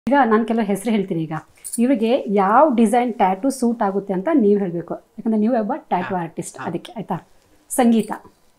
ಈಗ ನಾನು ಕೆಲವು ಹೆಸರು ಹೇಳ್ತೀನಿ ಈಗ ಇವರಿಗೆ ಯಾವ ಡಿಸೈನ್ ಟ್ಯಾಟು ಸೂಟ್ ಆಗುತ್ತೆ ಅಂತ ನೀವು ಹೇಳಬೇಕು ಯಾಕಂದ್ರೆ ನೀವು ಒಬ್ಬ ಟ್ಯಾಟು ಆರ್ಟಿಸ್ಟ್ ಅದಕ್ಕೆ ಆಯ್ತಾ ಸಂಗೀತ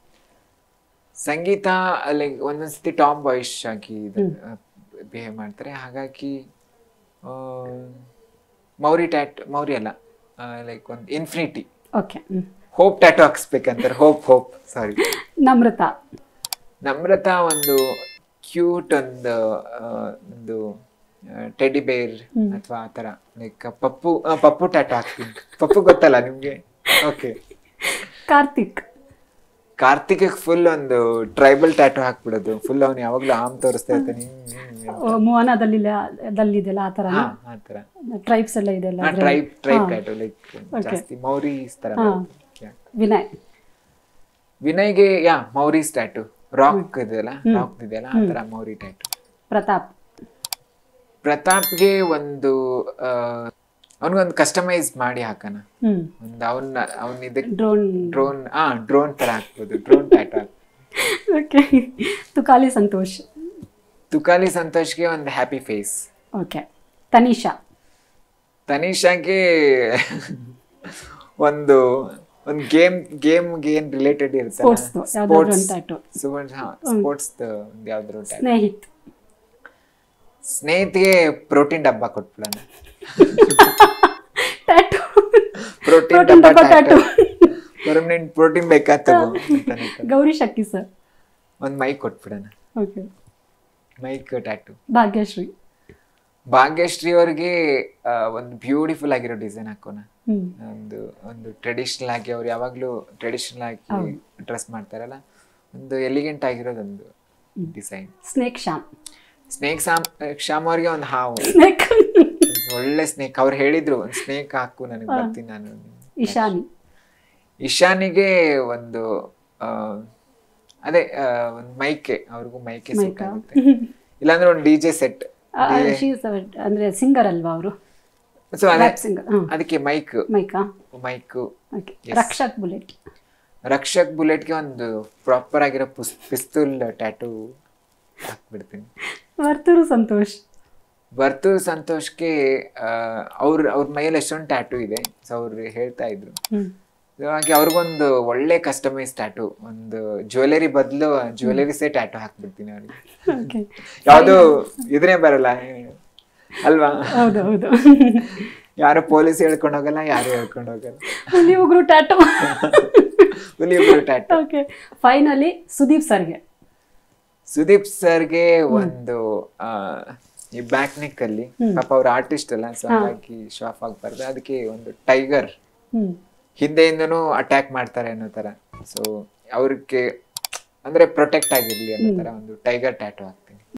ಸಂಗೀತ ಲೈಕ್ ಒಂದೊಂದ್ಸತಿ ಟಾಮ್ ಬಾಯ್ಸ್ ಆಗಿ ಬಿಹೇವ್ ಮಾಡ್ತಾರೆ ಹಾಗಾಗಿ ಆ, ಮೌರಿ ಟ್ಯಾಟ್ ಮೌರಿ ಅಲ್ಲ ಲೈಕ್ ಒಂದು ಇನ್ಫಿನಿಟಿ ಓಕೆ ಹೋಪ್ ಟ್ಯಾಟು ಹಾಕ್ಸ್ಬೇಕಂತಾರೆ hope hope sorry Namrata Namrata ಒಂದು ಕ್ಯೂಟ್ ಒಂದು ಆ, ಒಂದು ಟೆಡಿ ಬೇರ್ ಅಥವಾ ಆ ಥರ ಲೈಕ್ ಪಪ್ಪು ಆ, ಪಪ್ಪು ಟ್ಯಾಟು ಹಾಕ್ತೀನಿ ಪಪ್ಪು ಗೊತ್ತಲ್ಲ ನಿಮ್ಗೆ ಓಕೆ ಕಾರ್ತಿಕ್ ಕಾರ್ತಿಕ್ ಫುಲ್ ಒಂದು ಟ್ರೈಬಲ್ ಟ್ಯಾಟು ಹಾಕ್ಬಿಡೋದು ಫುಲ್ ಅವ್ನು ಯಾವಾಗ್ಲೂ ಆಮ್ ತೋರಿಸ್ತಾ ಇರ್ತಾನೆ ಹಿಂಗ್ ಹಿಂಗ್ ಅಂತ. ಓ, ಮೋಹನದಲ್ಲಿ ದಲ್ಲಿದೆಲ್ಲ ಆ ಥರ ಹಾ ಆ ಥರ ಟ್ರೈಬ್ಸ್ ಎಲ್ಲ ಇದೆಲ್ಲ ಅದ್ರಲ್ಲಿ? ಟ್ರೈಬ್ ಟ್ರೈಬ್ ಹಾ. ಟ್ಯಾಟು ಲೈಕ್ ಜಾಸ್ತಿ ಮೌರೀಸ್ ತರ ಹಾ. ಬರುತ್ತೆ. Yeah. ವಿನಯ್ ವಿನಯ್ಗೆ ಯಾ ಮೌರೀಸ್ ಟ್ಯಾಟು ರಾಕ್ ಇದೆಯಲ್ಲ ರಾಕ್ ಇದೆಯಲ್ಲ ಆ ತರ ಮೌರಿ ಟ್ಯಾಟು ಪ್ರತಾಪ್ ಪ್ರತಾಪ್ಗೆ ಒಂದು ಅವನಿಗೊಂದು ಕಸ್ಟಮೈಸ್ ಮಾಡಿ ಹಾಕೋಣ ಹ್ಮ್ ಒಂದು ಅವನ್ನ ಅವನ್ ಇದಕ್ಕೆ ಡ್ರೋನ್ ಡ್ರೋನ್ ಆ ಡ್ರೋನ್ ತರ ಹಾಕ್ಬೋದು ಡ್ರೋನ್ ಟ್ಯಾಟು ಹಾಕ್ ಓಕೆ ತುಕಾಲಿ ಸಂತೋಷ್ ತುಕಾಲಿ ಸಂತೋಷ್ಗೆ ಒಂದು ಹ್ಯಾಪಿ ಫೇಸ್ ಓಕೆ ತನಿಷಾ ತನಿಷಾಗೆ ಒಂದು ಒಂದು ಗೇಮ್ ಗೇಮ್ ಗೇಮ್ ರಿಲೇಟೆಡ್ ಇರುತ್ತಲ್ಲ Sports ದು, ಯಾವ್ದಾದ್ರು ಒಂದು tattoo. ಸ್ಪೋರ್ಟ್ಸ್ ಯಾವ್ದಾದ್ರು tattoo. ಸ್ನೇಹಿತ್ ಸ್ನೇಹಿತಿಗೆ ಪ್ರೋಟೀನ್ ಡಬ್ಬ ಕೊಟ್ಬಿಡೋಣ ಟ್ಯಾಟು ಪ್ರೋಟೀನ್ Protein ಡಬ್ಬ ಡಬ್ಬ tattoo. ಪರ್ಮನೆಂಟ್ ಪ್ರೋಟೀನ್ ಬೇಕಾ ತಗೋ ಅಂತಾನೆ. ಗೌರಿ ಶಕ್ತಿ ಸರ್ ಒಂದ್ ಮೈಕ್ ಕೊಟ್ಬಿಡೋಣ okay mic tattoo Bhagyashree Bhagyashree ಅವ್ರಿಗೆ ಆ, ಒಂದು ಬ್ಯೂಟಿಫುಲ್ ಆಗಿರೋ ಡಿಸೈನ್ ಹಾಕೋಣ ಹ್ಮ್ ಒಂದು ಒಂದು ಟ್ರೆಡಿಷನಲ್ ಆಗಿ ಅವ್ರು ಯಾವಾಗ್ಲೂ ಟ್ರೆಡಿಷನಲ್ ಆಗಿ ಡ್ರೆಸ್ ಮಾಡ್ತಾರಲ್ಲ ಒಂದು ಎಲಿಗೆಂಟ್ ಆಗಿರೋದೊಂದು design snake Sham snake Sam Shyam ಅವ್ರಿಗೆ ಒಂದು ಹಾವು ಸ್ನೇಕ್ ಒಂದ್ ಒಳ್ಳೆ ಸ್ನೇಕ್ ಅವ್ರು ಹೇಳಿದ್ರು ಒಂದು ಸ್ನೇಕ್ ಹಾಕು ನನಗೆ ಬರ್ತೀನಿ ನಾನು ಇಶಾನಿ ಇಶಾನಿಗೆ ಒಂದು ಆ, ಅದೇ ಆ, ಒಂದು ಮೈಕೆ ಅವ್ರಿಗೂ ಮೈಕೆ ಸೂಟ್ ಮೈಕಾ? ಆಗುತ್ತೆ ಇಲ್ಲಾಂದ್ರೆ ಒಂದು ಡಿ ಜೆ ಸೆಟ್ ಆ, ಆ, she is a- ಅಂದ್ರೆ ಸಿಂಗರ್ ಅಲ್ವಾ ಅವರು ಸೊ ಅದೇ ರ್ಯಾಪ್ ಸಿಂಗರ್ ಹ್ಮ್ ಅದಕ್ಕೆ ಮೈಕ್ ಮೈಕಾ mic okay Rakshak Bullet Rakshak ಬುಲೆಟ್ಗೆ ಒಂದು ಪ್ರಾಪರ್ ಆಗಿರೋ ಪುಸ್ ಪಿಸ್ತೂಲ್ ಟ್ಯಾಟೂ ಹಾಕ್ಬಿಡ್ತೀನಿ ವರ್ತೂರು ಸಂತೋಷ್ ಬರ್ತೂರ್ ಸಂತೋಷ್ಗೆ ಅವ್ರ ಅವ್ರ ಮೈಯಲ್ಲಿ ಎಷ್ಟೊಂದು ಟ್ಯಾಟೂ ಇದೆ ಸೊ ಅವ್ರು ಹೇಳ್ತಾ ಇದ್ರು ಹ್ಮ್ So ಹಾಗೆ ಅವ್ರಿಗೊಂದು ಒಳ್ಳೆ ಕಸ್ಟಮೈಸ್ ಟ್ಯಾಟೂ ಒಂದು ಜ್ಯುವೆಲರಿ ಬದಲು ಜ್ಯುವೆಲರಿ ಸೇ ಟ್ಯಾಟೂ ಹಾಕ್ಬಿಡ್ತೀನಿ ಅವ್ರಿಗೆ ಓಕೆ ಯಾವುದು ಇದನ್ನೇ ಬರಲ್ಲ ಅಲ್ವಾ ಹೌದು ಹೌದು ಯಾರು ಪೊಲೀಸ್ ಹೇಳ್ಕೊಂಡು ಹೋಗಲ್ಲ ಯಾರು ಹೇಳ್ಕೊಂಡು ಹೋಗಲ್ಲ ನೀವುಗಳು ಟ್ಯಾಟು ಹುಲಿ ಒಬ್ರು ಟ್ಯಾಟೂ ಓಕೆ ಫೈನಲಿ ಸುದೀಪ್ ಸರ್ಗೆ ಸುದೀಪ್ ಸರ್ಗೆ ಒಂದು ಆ, ಈ ಬ್ಯಾಕ್ ನೆಕ್ ಅಲ್ಲಿ ಪಾಪ ಅವ್ರ ಆರ್ಟಿಸ್ಟ್ ಅಲ್ಲ ಸೊ ಹಾಗಾಗಿ ಶಾಪ್ ಆಗ್ಬಾರ್ದು ಅದಕ್ಕೆ ಒಂದು ಟೈಗರ್ ಹ್ಮ್ ಹಿಂದೆಯಿಂದನೂ ಅಟ್ಯಾಕ್ ಮಾಡ್ತಾರೆ ಅನ್ನೋ ತರ ಸೊ ಅವ್ರಿಗೆ ಅಂದ್ರೆ ಪ್ರೊಟೆಕ್ಟ್ ಆಗಿರ್ಲಿ ಅನ್ನೋ ತರ ಒಂದು ಟೈಗರ್ ಟ್ಯಾಟೂ ಹಾಕ್ತೀನಿ